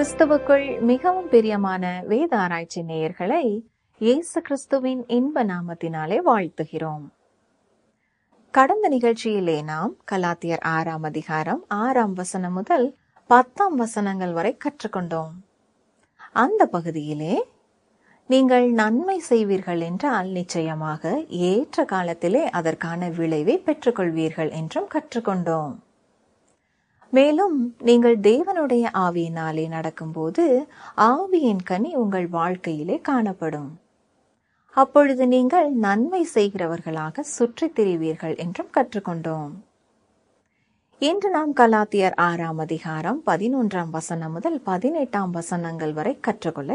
கிறிஸ்துவுக்குள் மிகவும் பிரியமான வேத ஆராய்ச்சி நேயர்களை இயேசு கிறிஸ்துவின் இன்ப நாமத்தினாலே வாழ்த்துகிறோம் கடந்த நிகழ்ச்சியிலே நாம் கலாத்தியர் ஆறாம் அதிகாரம் ஆறாம் வசனம் முதல் பத்தாம் வசனங்கள் வரை கற்றுக்கொண்டோம் அந்த பகுதியிலே நீங்கள் நன்மை செய்வீர்கள் என்றால் நிச்சயமாக ஏற்ற காலத்திலே அதற்கான விளைவை பெற்றுக்கொள்வீர்கள் என்றும் கற்றுக்கொண்டோம் மேலும் நீங்கள் தேவனுடைய ஆவியினாலே நடக்கும்போது ஆவியின் கனி உங்கள் வாழ்க்கையிலே காணப்படும் அப்பொழுது நீங்கள் நன்மை செய்கிறவர்களாக சுற்றித் திரிவீர்கள் என்றும் கற்றுக்கொண்டோம் இன்று நாம் கலாத்தியர் ஆறாம் அதிகாரம் பதினொன்றாம் வசனம் முதல் பதினெட்டாம் வசனங்கள் வரை கற்றுக்கொள்ள